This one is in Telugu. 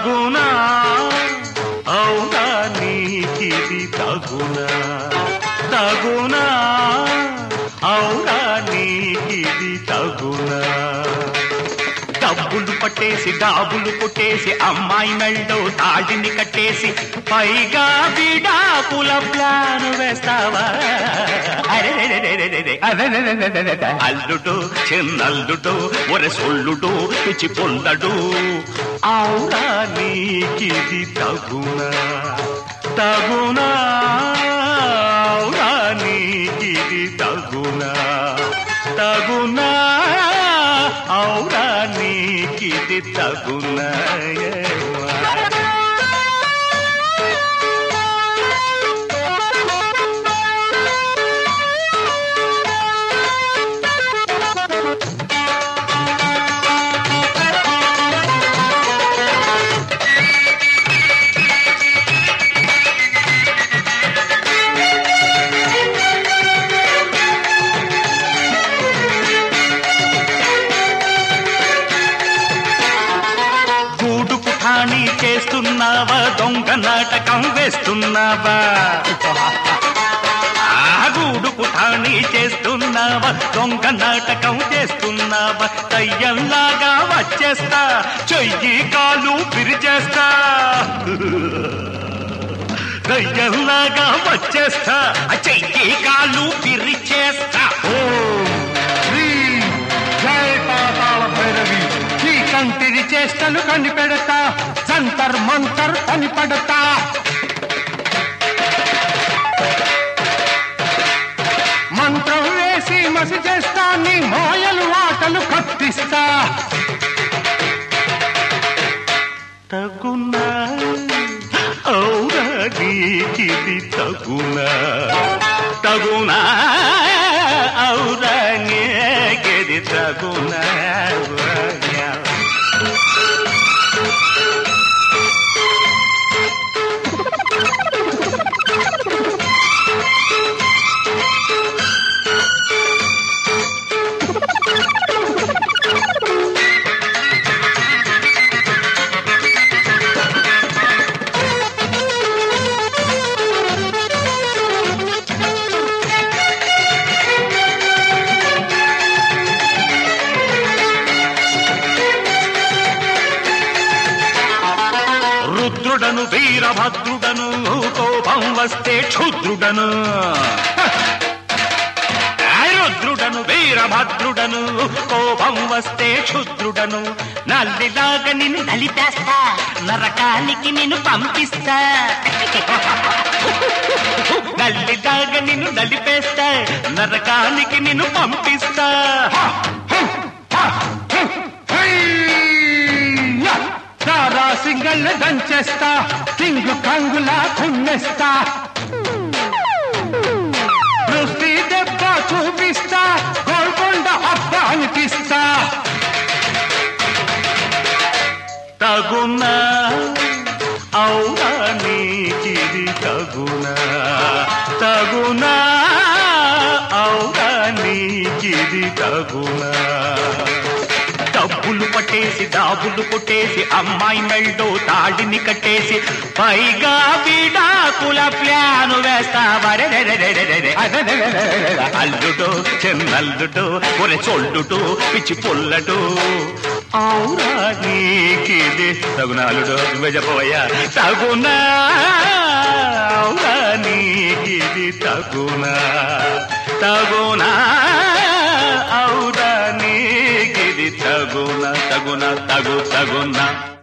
తగునా అవునా నీకిది తగునా తగునా అవునా నీకిది తగునా డబ్బులు పట్టేసి డాబులు కొట్టేసి అమ్మాయి మెళ్ళో తాళిని కట్టేసి పైగా విడాకుల ప్లాన్ వేస్తావా అరెరెరెరెరెరె. అరెరెరెరెరెరె. అల్లుడు చిన్నల్లుడు ఒరె సొల్లుడు పిచ్చి పొల్లడు అవునా నీకిది తగునా తగునా అవునా నీకిది తగునా తగునా అవునా నీకిది తగునా గూడు పుఠాని చేస్తున్నావా దొంగ నాటకం వేస్తున్నావా ఆ గూడు పుఠాని చేస్తున్నావా దొంగ నాటకం చేస్తున్నావా దయ్యంలాగా వచ్చేస్తా చెయ్యి కాలు పిరిచేస్తా దయ్యంలాగా వచ్చేస్తా చెయ్యి కాలు పిరిచేస్తా ఓం శ్రీ జై పాతాళ భైరవి ఈ కంటిరి చేష్టలు కనిపెడతా జంతర్ మంతర్ కనిపెడతా మంత్రం వేసి మసి చేస్తా నీ మాయలు ఆటలు కత్తిస్తా తగునా అవునా నీకిది తగునా తగునా అవునా నీకిది తగునా రుద్రుడను వీరభద్రుడను కోపం వస్తే క్షుద్రుడను ఆ రుద్రుడను వీరభద్రుడను కోపం వస్తే క్షుద్రుడను నల్లిలాగా నిన్ను నలిపేస్తా నరకానికి నిన్ను పంపిస్తా నల్లిలాగా నిన్ను నలిపేస్తా నరకానికి నిన్ను పంపిస్తా హయ్యా! దారా సింగల్ దంచేస్తా కింగు కంగులా కుమ్మేస్తా దృష్టి దెబ్బ చూపిస్తా గోల్కొండ అబ్బా అనిపిస్తా తగునా అవునా నీకిది తగునా తగునా అవునా నీకిది తగునా డబ్బులు పట్టేసి డాబులు కొట్టేసి అమ్మాయి మెళ్ళో తాడిని కట్టేసి పైగా విడాకుల ప్లాను వేస్తావరే అల్లుడు చిన్నల్లుడు ఒరే చొల్లుడు పిచ్చి పొల్లడు అవునా నీకిది తగునాలుడు నువ్వే చెప్పబోయా తగునా అవునా నీకిది తగునా తగునా అవునా నీకిది తగునా తగునా తగు తగునా